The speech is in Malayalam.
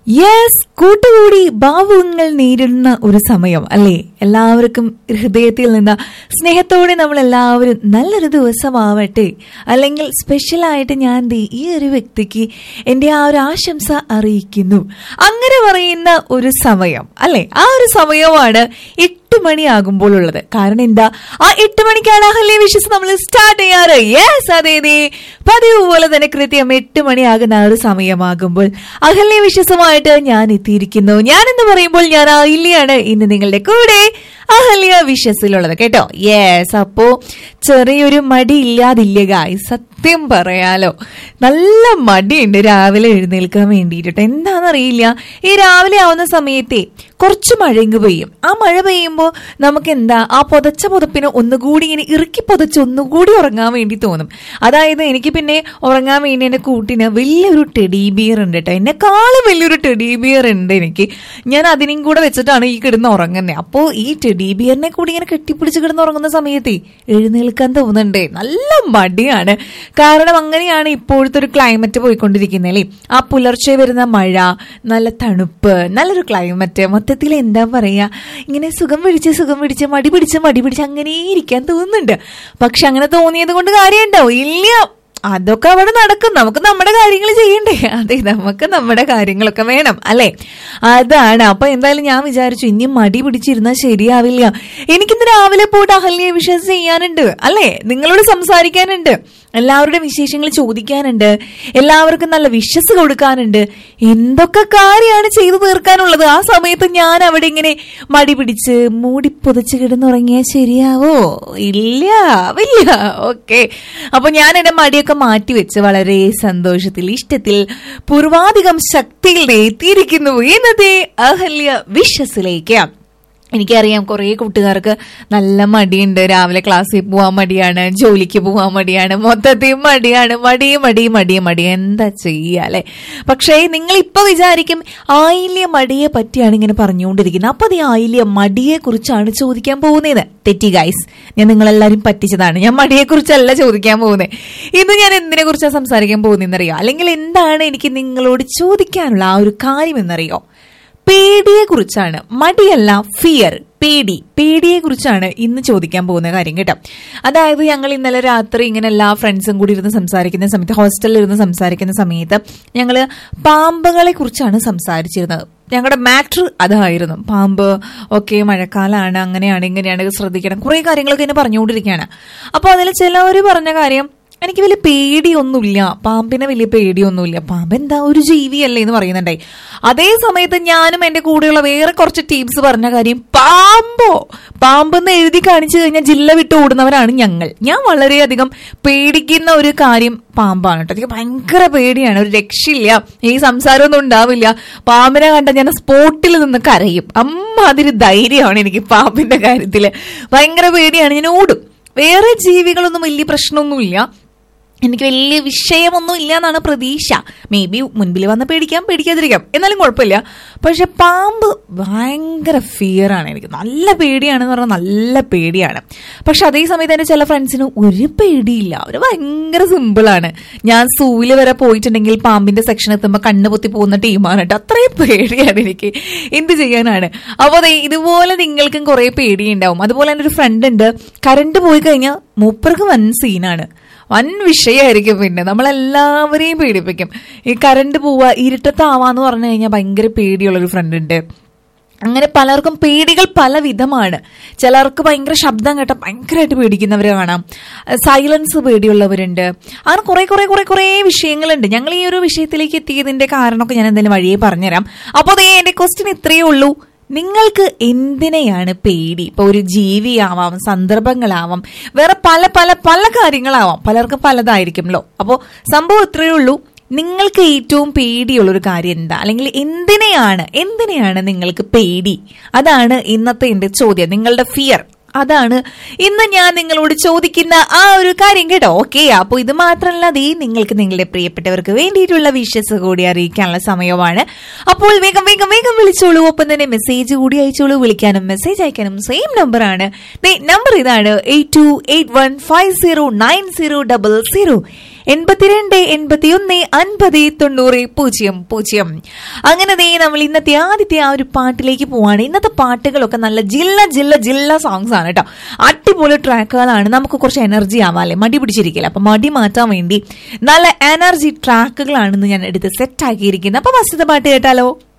യെസ് കൂട്ടുകൂടി ഭാവുകങ്ങൾ നേരിടുന്ന ഒരു സമയം അല്ലേ എല്ലാവർക്കും ഹൃദയത്തിൽ നിന്ന് സ്നേഹത്തോടെ നമ്മൾ എല്ലാവരും നല്ലൊരു ദിവസമാവട്ടെ അല്ലെങ്കിൽ സ്പെഷ്യലായിട്ട് ഞാൻ ദേ ഈ ഒരു വ്യക്തിക്ക് എൻ്റെ ആ ഒരു ആശംസ അറിയിക്കുന്നു അങ്ങനെ പറയുന്ന ഒരു സമയം അല്ലെ ആ ഒരു സമയമാണ് എട്ട് മണിയാകുമ്പോൾ ഉള്ളത് കാരണം എന്താ ആ എട്ട് മണിക്കാണ് അഹല്യ വിശ്വസ് നമ്മൾ സ്റ്റാർട്ട് ചെയ്യാറ് യെസ് അതെ അതെ പതിവ് പോലെ തന്നെ കൃത്യം എട്ട് മണിയാകുന്ന ആ ഒരു സമയമാകുമ്പോൾ അഹല്യ വിശ്വസമായിട്ട് ഞാൻ എത്തിയിരിക്കുന്നു ഞാൻ എന്ന് പറയുമ്പോൾ ഞാൻ അഹല്യാണ് ഇന്ന് നിങ്ങളുടെ കൂടെ അഹല്യ വിശ്വസിലുള്ളത് കേട്ടോ യെസ് അപ്പോ ചെറിയൊരു മടി ഇല്ലാതില്ല ഗായ് സത്യം പറയാലോ നല്ല മടിയുണ്ട് രാവിലെ എഴുന്നേൽക്കാൻ വേണ്ടിയിട്ട് എന്താണെന്നറിയില്ല ഈ രാവിലെ ആവുന്ന സമയത്തെ കുറച്ച് മഴയെങ്ക് പെയ്യും ആ മഴ പെയ്യുമ്പോൾ നമുക്ക് എന്താ ആ പുതച്ച പുതപ്പിന് ഒന്നുകൂടി ഇങ്ങനെ ഇറുക്കി പുതച്ച് ഒന്നുകൂടി ഉറങ്ങാൻ വേണ്ടി തോന്നും അതായത് എനിക്ക് പിന്നെ ഉറങ്ങാൻ വേണ്ടി എന്റെ കൂട്ടിന് വലിയൊരു ടെഡി ബിയർ ഉണ്ട് കേട്ടോ എന്നെക്കാളും വലിയൊരു ടെഡി ബിയർ ഉണ്ട് എനിക്ക് ഞാൻ അതിനും കൂടെ വെച്ചിട്ടാണ് ഈ കിടന്ന് ഉറങ്ങുന്നത് അപ്പോൾ ഈ ടെഡി ബിയറിനെ കൂടി ഇങ്ങനെ കെട്ടിപ്പിടിച്ച് കിടന്ന് ഉറങ്ങുന്ന സമയത്ത് എഴുന്നേൽക്കാൻ തോന്നുന്നുണ്ട് നല്ല മടിയാണ് കാരണം അങ്ങനെയാണ് ഇപ്പോഴത്തെ ഒരു ക്ലൈമറ്റ് പോയിക്കൊണ്ടിരിക്കുന്നത് അല്ലേ ആ പുലർച്ചെ വരുന്ന മഴ നല്ല തണുപ്പ് നല്ലൊരു ക്ലൈമറ്റ് മൊത്തത്തിൽ എന്താ പറയാ ഇങ്ങനെ സുഖം പിടിച്ച് സുഖം പിടിച്ച് മടി പിടിച്ച് മടി പിടിച്ച് അങ്ങനെ ഇരിക്കാൻ തോന്നുന്നുണ്ട് പക്ഷെ അങ്ങനെ തോന്നിയത് കൊണ്ട് കാര്യമുണ്ടോ ഇല്ല അതൊക്കെ അവിടെ നടക്കും നമുക്ക് നമ്മുടെ കാര്യങ്ങൾ ചെയ്യണ്ടേ അതെ നമുക്ക് നമ്മുടെ കാര്യങ്ങളൊക്കെ വേണം അല്ലെ അതാണ് അപ്പൊ എന്തായാലും ഞാൻ വിചാരിച്ചു ഇനി മടി പിടിച്ചിരുന്നാൽ ശരിയാവില്ല എനിക്കിന്ന് രാവിലെ പോയിട്ട് അഹല്യ വിശ്വാസം ചെയ്യാനുണ്ട് അല്ലെ നിങ്ങളോട് സംസാരിക്കാനുണ്ട് എല്ലാവരുടെ വിശേഷങ്ങൾ ചോദിക്കാനുണ്ട് എല്ലാവർക്കും നല്ല വിശ്വസ് കൊടുക്കാനുണ്ട് എന്തൊക്കെ കാര്യമാണ് ചെയ്തു തീർക്കാനുള്ളത് ആ സമയത്ത് ഞാൻ അവിടെ ഇങ്ങനെ മടി പിടിച്ച് മൂടി പുതച്ച് കിടന്നുറങ്ങിയാൽ ശരിയാവോ ഇല്ല ഇല്ല ഓക്കെ അപ്പൊ ഞാൻ എന്റെ മടിയൊക്കെ മാറ്റിവെച്ച് വളരെ സന്തോഷത്തിൽ ഇഷ്ടത്തിൽ പൂർവാധികം ശക്തിയിൽ എത്തിയിരിക്കുന്നു ഇന്നത്തെ അഹല്യ വിശ്വസിലേക്ക് എനിക്കറിയാം കുറേ കൂട്ടുകാർക്ക് നല്ല മടിയുണ്ട് രാവിലെ ക്ലാസ്സിൽ പോവാൻ മടിയാണ് ജോലിക്ക് പോവാൻ മടിയാണ് മൊത്തത്തിൽ മടിയാണ് മടി മടി മടി മടി എന്താ ചെയ്യാല്ലേ പക്ഷേ നിങ്ങൾ ഇപ്പൊ വിചാരിക്കും ആയില്യ മടിയെ പറ്റിയാണ് ഇങ്ങനെ പറഞ്ഞുകൊണ്ടിരിക്കുന്നത് അപ്പൊ അത് ഈ ആയില്യ മടിയെ കുറിച്ചാണ് ചോദിക്കാൻ പോകുന്നത് തെറ്റി ഗൈസ് ഞാൻ നിങ്ങളെല്ലാരും പറ്റിച്ചതാണ് ഞാൻ മടിയെ കുറിച്ചല്ല ചോദിക്കാൻ പോകുന്നത് ഇന്ന് ഞാൻ എന്തിനെ കുറിച്ചാണ് സംസാരിക്കാൻ പോകുന്നതെന്നറിയോ അല്ലെങ്കിൽ എന്താണ് എനിക്ക് നിങ്ങളോട് ചോദിക്കാനുള്ള ആ ഒരു കാര്യം എന്നറിയോ പേടിയെ കുറിച്ചാണ് മടിയല്ല ഫിയർ പേടി പേടിയെ കുറിച്ചാണ് ഇന്ന് ചോദിക്കാൻ പോകുന്ന കാര്യം കേട്ടോ അതായത് ഞങ്ങൾ ഇന്നലെ രാത്രി ഇങ്ങനെ എല്ലാ ഫ്രണ്ട്സും കൂടി ഇരുന്ന് സംസാരിക്കുന്ന സമയത്ത് ഹോസ്റ്റലിൽ ഇരുന്ന് സംസാരിക്കുന്ന സമയത്ത് ഞങ്ങൾ പാമ്പുകളെ കുറിച്ചാണ് സംസാരിച്ചിരുന്നത് ഞങ്ങളുടെ മാറ്റർ അതായിരുന്നു പാമ്പ് ഒക്കെ മഴക്കാലമാണ് അങ്ങനെയാണ് ഇങ്ങനെയാണ് ശ്രദ്ധിക്കണം കുറെ കാര്യങ്ങളൊക്കെ എന്നെ പറഞ്ഞുകൊണ്ടിരിക്കുകയാണ് അപ്പോൾ അതിൽ ചിലവർ പറഞ്ഞ കാര്യം എനിക്ക് വലിയ പേടിയൊന്നുമില്ല പാമ്പിനെ വലിയ പേടിയൊന്നുമില്ല പാമ്പ് എന്താ ഒരു ജീവിയല്ലേ എന്ന് പറയുന്നുണ്ടായി അതേ സമയത്ത് ഞാനും എന്റെ കൂടെയുള്ള വേറെ കുറച്ച് ടീംസ് പറഞ്ഞ കാര്യം പാമ്പോ പാമ്പെന്ന് എഴുതി കാണിച്ചു കഴിഞ്ഞാൽ ജില്ല വിട്ട് ഓടുന്നവരാണ് ഞങ്ങൾ ഞാൻ വളരെയധികം പേടിക്കുന്ന ഒരു കാര്യം പാമ്പാണ് കേട്ടോ എനിക്ക് ഭയങ്കര പേടിയാണ് ഒരു രക്ഷയില്ല ഈ സംസാരമൊന്നും ഉണ്ടാവില്ല പാമ്പിനെ കണ്ട ഞാൻ സ്പോട്ടിൽ നിന്ന് കരയും അമ്മാതിരി ധൈര്യമാണ് എനിക്ക് പാമ്പിന്റെ കാര്യത്തില് ഭയങ്കര പേടിയാണ് ഞാൻ ഓടും വേറെ ജീവികളൊന്നും വലിയ പ്രശ്നമൊന്നുമില്ല എനിക്ക് വലിയ വിഷയമൊന്നും ഇല്ല എന്നാണ് പ്രതീക്ഷ മേ ബി മുൻപിൽ വന്ന് പേടിക്കാം പേടിക്കാതിരിക്കാം എന്നാലും കുഴപ്പമില്ല പക്ഷെ പാമ്പ് ഭയങ്കര ഫിയറാണ് എനിക്ക് നല്ല പേടിയാണെന്ന് പറഞ്ഞാൽ നല്ല പേടിയാണ് പക്ഷെ അതേ സമയത്ത് എൻ്റെ ചില ഫ്രണ്ട്സിന് ഒരു പേടിയില്ല അവർ ഭയങ്കര സിമ്പിളാണ് ഞാൻ സൂവിൽ വരെ പോയിട്ടുണ്ടെങ്കിൽ പാമ്പിന്റെ സെക്ഷൻ എത്തുമ്പോൾ കണ്ണ് പൊത്തി പോകുന്ന ടീമാണ് കേട്ടോ അത്രയും പേടിയാണ് എനിക്ക് എന്ത് ചെയ്യാനാണ് അപ്പോൾ അതെ ഇതുപോലെ നിങ്ങൾക്കും കുറെ പേടിയുണ്ടാവും അതുപോലെ എൻ്റെ ഒരു ഫ്രണ്ട് ഉണ്ട് കറണ്ട് പോയി കഴിഞ്ഞാൽ മൂപ്പർക്ക് വൻ സീനാണ് വൻ വിഷയമായിരിക്കും പിന്നെ നമ്മളെല്ലാവരെയും പേടിപ്പിക്കും ഈ കറണ്ട് പോവുക ഇരുട്ടത്താവാന്ന് പറഞ്ഞു കഴിഞ്ഞാൽ ഭയങ്കര പേടിയുള്ളൊരു ഫ്രണ്ട് ഉണ്ട് അങ്ങനെ പലർക്കും പേടികൾ പല വിധമാണ് ചിലർക്ക് ഭയങ്കര ശബ്ദം കേട്ട ഭയങ്കരമായിട്ട് പേടിക്കുന്നവരെ കാണാം സൈലൻസ് പേടിയുള്ളവരുണ്ട് അങ്ങനെ കുറെ കുറെ കുറെ കുറെ വിഷയങ്ങളുണ്ട് ഞങ്ങൾ ഈ ഒരു വിഷയത്തിലേക്ക് എത്തിയതിന്റെ കാരണമൊക്കെ ഞാൻ എന്തായാലും വഴിയെ പറഞ്ഞുതരാം അപ്പോൾ അതേ എന്റെ ക്വസ്റ്റ്യൻ ഇത്രയേ ഉള്ളൂ നിങ്ങൾക്ക് എന്തിനെയാണ് പേടി ഇപ്പൊ ഒരു ജീവിയാവാം സന്ദർഭങ്ങളാവാം വേറെ പല പല പല കാര്യങ്ങളാവാം പലർക്കും പലതായിരിക്കുമല്ലോ അപ്പോൾ സംഭവം ഇത്രയേ ഉള്ളൂ നിങ്ങൾക്ക് ഏറ്റവും പേടിയുള്ള ഒരു കാര്യം എന്താ അല്ലെങ്കിൽ എന്തിനെയാണ് എന്തിനെയാണ് നിങ്ങൾക്ക് പേടി അതാണ് ഇന്നത്തെ എന്റെ ചോദ്യം നിങ്ങളുടെ ഫിയർ അതാണ് ഇന്ന് ഞാൻ നിങ്ങളോട് ചോദിക്കുന്ന ആ ഒരു കാര്യം കേട്ടോ ഓക്കെ അപ്പോൾ ഇത് മാത്രമല്ല അതേ നിങ്ങൾക്ക് നിങ്ങളുടെ പ്രിയപ്പെട്ടവർക്ക് വേണ്ടിയിട്ടുള്ള വിഷസ് കൂടി അറിയിക്കാനുള്ള സമയമാണ് അപ്പോൾ വേഗം വേഗം വേഗം വിളിച്ചോളൂ ഒപ്പം തന്നെ മെസ്സേജ് കൂടി അയച്ചോളൂ വിളിക്കാനും മെസ്സേജ് അയക്കാനും സെയിം നമ്പറാണ് നമ്പർ ഇതാണ് eight two eight one five zero nine zero double zero എൺപത്തിരണ്ട് എൺപത്തിയൊന്ന് അൻപത് തൊണ്ണൂറ് പൂജ്യം പൂജ്യം അങ്ങനെ ദേ നമ്മൾ ഇന്നത്തെ ആദ്യത്തെ ആ ഒരു പാട്ടിലേക്ക് പോവാണ് ഇന്നത്തെ പാട്ടുകളൊക്കെ നല്ല ജില്ല ജില്ല ജില്ല സോങ്സ് ആണ് കേട്ടോ അടിപൊളി ട്രാക്കുകളാണ് നമുക്ക് കുറച്ച് എനർജി ആവാല്ലേ മടി പിടിച്ചിരിക്കില്ല അപ്പൊ മടി മാറ്റാൻ വേണ്ടി നല്ല എനർജി ട്രാക്കുകളാണെന്ന് ഞാൻ എടുത്ത് സെറ്റ് ആക്കിയിരിക്കുന്നത് അപ്പൊ ഫസ്റ്റത്തെ പാട്ട് കേട്ടാലോ